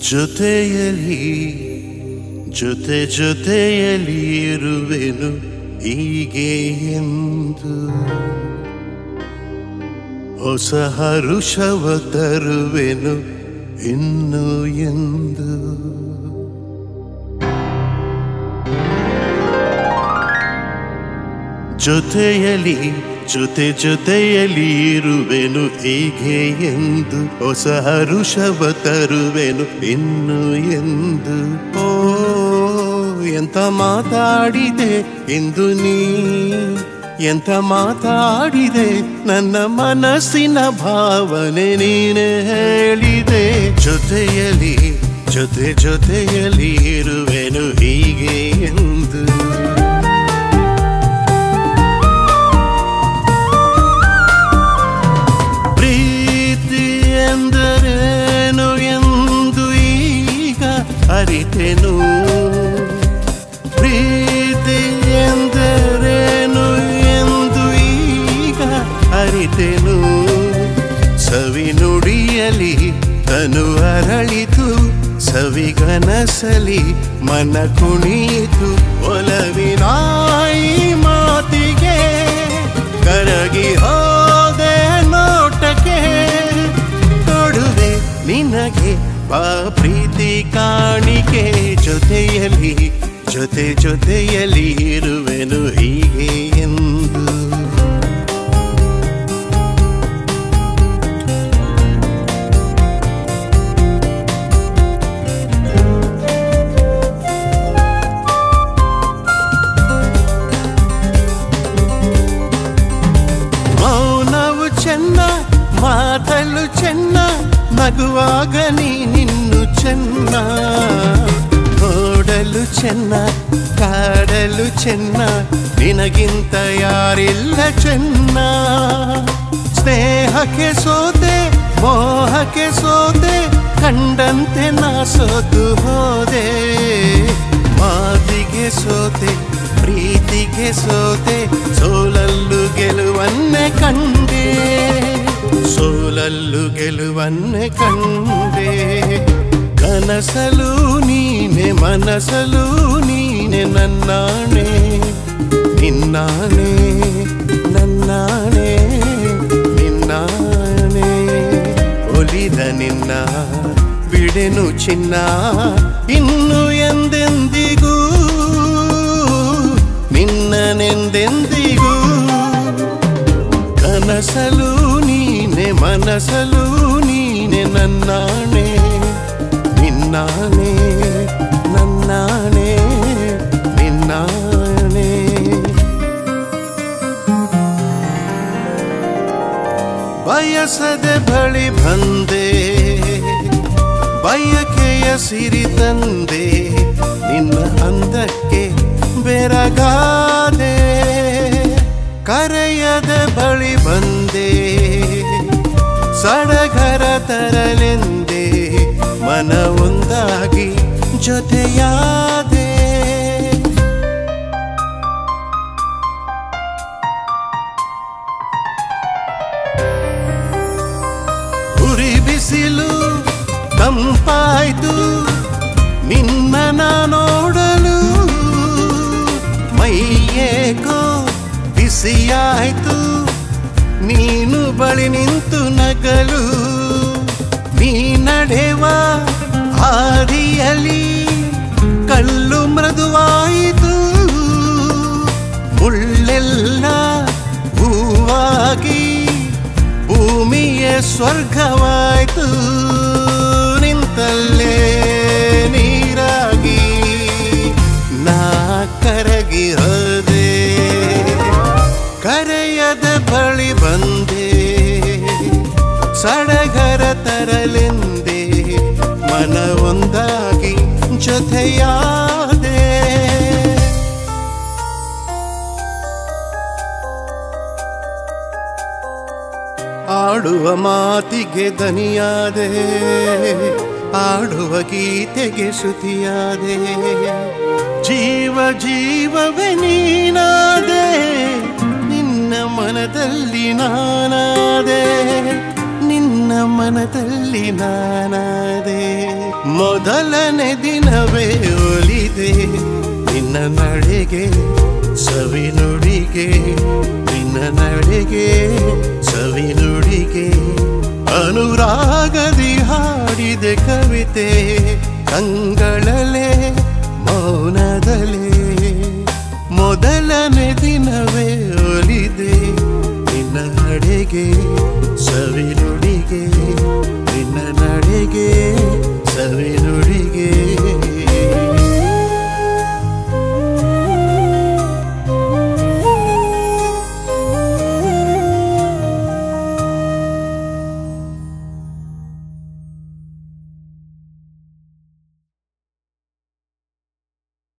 ಜೊತೆಯಲಿ ಜೊತೆ ಜೊತೆಯಲಿ ಇರುವೆನು ಹೀಗೆ ಎಂದು ಹೊಸ ಹರುಷವ ತರುವೆನು ಇನ್ನು ಎಂದು ಜೊತೆಯಲಿ ಜೊತೆ ಜೊತೆಯಲಿ ಇರುವೆನು ಹೀಗೆ ಎಂದು ಹೊಸ ಹರುಷವ ತರುವೆನು ಇನ್ನು ಎಂದು ಓ ಎಂತ ಮಾತಾಡಿದೆ ಎಂದು ನೀ ಎಂತ ಮಾತಾಡಿದೆ ನನ್ನ ಮನಸ್ಸಿನ ಭಾವನೆ ನೀನೆ ಹೇಳಿದೆ ಜೊತೆಯಲಿ ಜೊತೆ ಜೊತೆಯಲಿ ಇರುವೆನು ಹೀಗೆ ಎಂದು ಪ್ರೀತಿ ಎಂದರೇನು ಎಂದು ಈಗ ಅರಿತೆನು ಪ್ರೀತಿ ಎಂದರೇನು ಎಂದು ಈಗ ಅರಿತೆನು ಸವಿ ನುಡಿಯಲಿ ತನು ಅರಳಿತು ಸವಿಗನಸಲಿ ಮನ ಕುಣಿಯಿತು ಒಲವಿನ ಈ ಮಾತಿಗೆ ಕರಗಿ ಹೋದೆ ನೋಟಕ್ಕೆ ಕೊಡುವೆ ನಿನಗೆ ಬಾ ಪ್ರೀತಿ ಕಾಣಿಕೆ ಜೊತೆಯಲ್ಲಿ ಜೊತೆ ಜೊತೆಯಲ್ಲಿ ಇರುವೆನು ಹೀಗೆ ಎಂದು ಮೌನವು ಚೆನ್ನ ಮಾತಲು ಚೆನ್ನ ನಗುವಾಗ ನೀನಿನ್ನು ಚೆನ್ನ ಓಡಲು ಚೆನ್ನ ಕಾಡಲು ಚೆನ್ನ ನಿನಗಿಂತ ಯಾರಿಲ್ಲ ಚೆನ್ನ ಸ್ನೇಹಕ್ಕೆ ಸೋತೆ ಮೋಹಕ್ಕೆ ಸೋತೆ ಕಂಡಂತೆ ನಾ ಸೋತು ಹೋದೆ ಮಾತಿಗೆ ಸೋತೆ ಪ್ರೀತಿಗೆ ಸೋತೆ ಸೋಲಲ್ಲು ಗೆಲುವನ್ನೇ ಕಂಡೆ ಸೋಲಲ್ಲು ಗೆಲುವನ್ನೇ ಕಂಡೆ ಕನಸಲು ನೀನೆ ಮನಸಲು ನೀನೆ ನನ್ನಾಣೆ ನಿನ್ನಾಣೆ ನನ್ನಾಣೆ ನಿನ್ನಾಣೆ ಒಲಿದ ನಿನ್ನ ಬಿಡೆನು ಚಿನ್ನ ಇನ್ನು ಎಂದೆಂದಿಗೂ ನಿನ್ನನೆಂದೆಂದಿಗೂ ಕನಸಲು ನೀನೆ ಮನಸಲು ನೀನೆ ನನ್ನಾಣೆ ನಿನ್ನಾಣೆ ನನ್ನಾಣೆ ನಿನ್ನಾಣೆ ಬಯಸದೆ ಬಳಿ ಬಂದೆ ಬಯಕೆಯ ಸಿರಿ ತಂದೆ ನಿನ್ನ ಅಂದಕ್ಕೆ ಬೆರಗಾದೆ ಕರೆಯದ ಬಳಿ ಬಂದೆ ಸಡಗರ ತರಲೆಂದೆ ಮನ ಒಂದಾಗಿ ಜೊತೆಯಾದೆ ಉರಿ ಬಿಸಿಲು ತಂಪಾಯ್ತು ನಿನ್ನ ನಾ ನೋಡಲು ಮೈಯೇಕೋ ಬಿಸಿಯಾಯ್ತು ನೀನು ಬಳಿ ನಿಂತು ನಗಲು ನೀ ನಡೆವ ಹಾದಿಯಲಿ ಕಲ್ಲು ಮೃದುವಾಯಿತು ಮುಳ್ಳೆಲ್ಲ ಹೂವಾಗಿ ಭೂಮಿಯೇ ಸ್ವರ್ಗವಾಯ್ತು ನಿಂತಲ್ಲೇ ನೀರಾಗಿ ನಾ ಕರಗಿ ಹೋದೆ ಕರೆಯದ ಬಳಿ ಬಂದೆ ಸಡಗರ ತರಲೆಂದೆ ಮನ ಒಂದಾಗಿ ಜೊತೆಯಾದೆ ಆಡುವ ಮಾತಿಗೆ ದನಿಯಾದೆ ಆಡುವ ಗೀತೆಗೆ ಶ್ರುತಿಯಾದೆ ಜೀವ ಜೀವವೇ ನೀನಾದೆ ನಿನ್ನ ಮನದಲ್ಲಿ ನಾನಾದೆ ನಿನ್ನ ಮನದಲ್ಲಿ ನಾನಾದೆ ಮೊದಲನೇ ದಿನವೇ ಒಲಿದೆ ನಿನ್ನ ನಡೆಗೆ ಸವಿ ನುಡಿಗೆ ನಿನ್ನ ನಡೆಗೆ ಸವಿ ನುಡಿಗೆ ಅನುರಾಗದಿ ಹಾಡಿದೆ ಕವಿತೆ ಕಂಗಳಲೆ ಮೌನದಲೇ ಮೊದಲನೇ ದಿನವೇ ಒಲಿದೆ ನಿನ್ನ ನಡೆಗೆ ಸವಿ ನುಡಿಗೆ ನಿನ್ನ ನಡೆಗೆ ಸವಿ ನುಡಿಗೆ